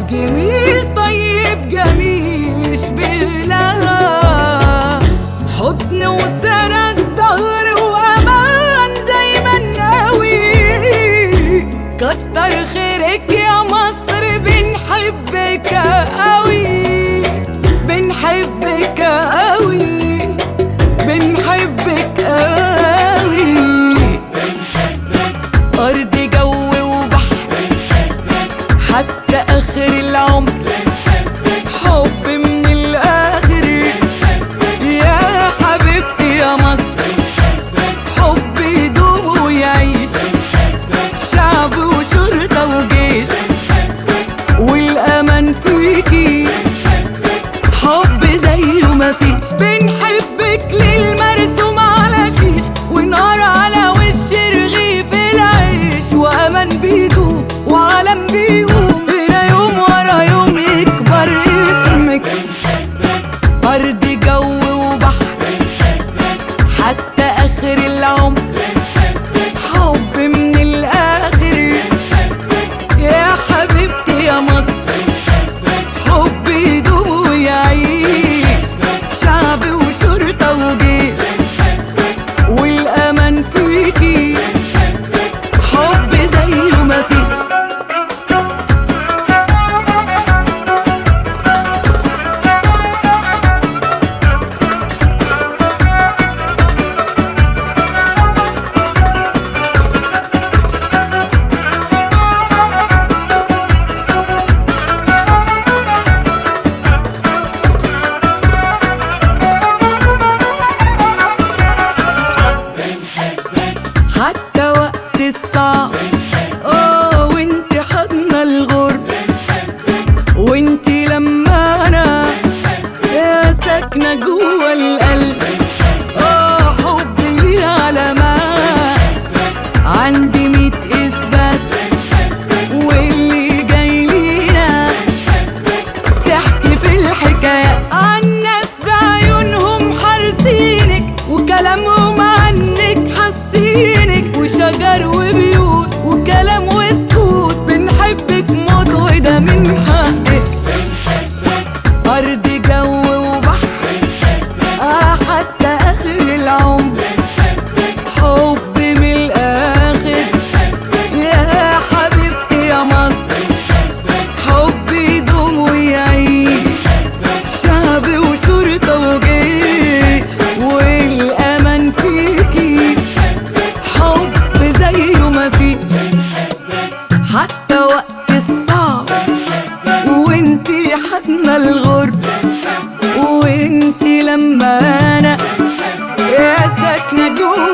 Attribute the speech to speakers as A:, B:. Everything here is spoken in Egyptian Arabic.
A: جميل طيب جميل يشبه لها حضن وسند ظهر وامان دايما قوي كتر خيرك يا مصر بنحبك قوي بنحبك قوي بنحبك قوي أرض جو وبحر حتى آخر العمر حب من الآخر يا حبيبتي يا مصر حب يدوم ويعيش شعب وشرطة وجيش والأمان فيكي حب زيه مفيش بنحبك للمرسوم على شيش ونار على وش رغيف العيش وأمان بيدوم وعالم بيقوم هنا يوم ورا يوم يكبر اسمك أرض جو وبحر حتى آخر العمر حب من الآخر يا حبيبتي يا مصر حب يدوم ويعيش شعب وشرطة وجيش والأمان فيكي حب زيه مفيش حتى وقت الصعب اه وانت حضن الغرب وانت لما انا يا ساكنة جوا القلب اه حبي ليه علامات عندي ميت اثبات واللي جاي لينا تحكي في الحكاية عن ناس بعيونهم حارسينك وكلامهم عنك حاسينك وشجر وبيوت وكلام وسكوت بنحبك موت وده من حقك أرض جو وبحر آه حتى آخر العمر حب من الآخر يا حبيبتي يا مصر حب يدوم ويعيش شعب وشرطة وجيش والأمان فيكي حب زيه مفيش حتى وقت الصعب وانتي حضنة الغرب وانتي لما انا يا ساكنة جوا